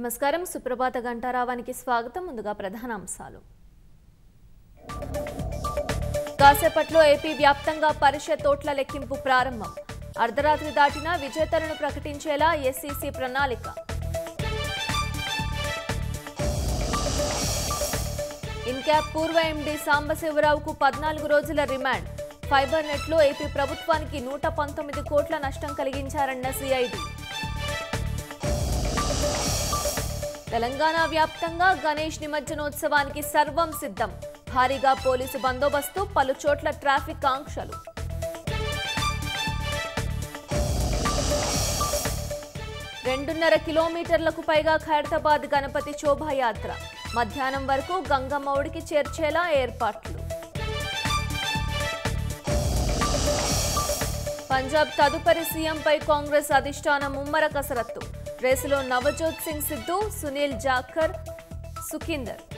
నమస్కారం సుప్రభాత గంటారావానికి స్వాగతం ముందుగా ప్రధాన అంశాలు కాసేపట్లో ఏపీ వ్యాప్తంగా పరిషత్ ఓట్ల లెక్కింపు ప్రారంభం అర్ధరాత్రి దాటినా విజేతలను ప్రకటించేలా ఎస్సీసీ ప్రణాళిక ఇన్క్యాప్ పూర్వ ఎండీ సాంబశివరావుకు పద్నాలుగు రోజుల రిమాండ్ ఫైబర్ నెట్లో ఏపీ ప్రభుత్వానికి నూట పంతొమ్మిది కోట్ల నష్టం కలిగించారన్న సిఐడి తెలంగాణ వ్యాప్తంగా గణేష్ నిమజ్జనోత్సవానికి సర్వం సిద్ధం భారీగా పోలీసు బందోబస్తు పలు చోట్ల ట్రాఫిక్ ఆంక్షలు రెండున్నర కిలోమీటర్లకు పైగా ఖైరతాబాద్ గణపతి శోభాయాత్ర మధ్యాహ్నం వరకు గంగమ్మౌడికి చేర్చేలా ఏర్పాట్లు పంజాబ్ తదుపరి సీఎంపై కాంగ్రెస్ అధిష్టానం ముమ్మర కసరత్తు రేసులో నవజోత్ సింగ్ సిద్ధు సునీల్ జాఖర్ సుఖీందర్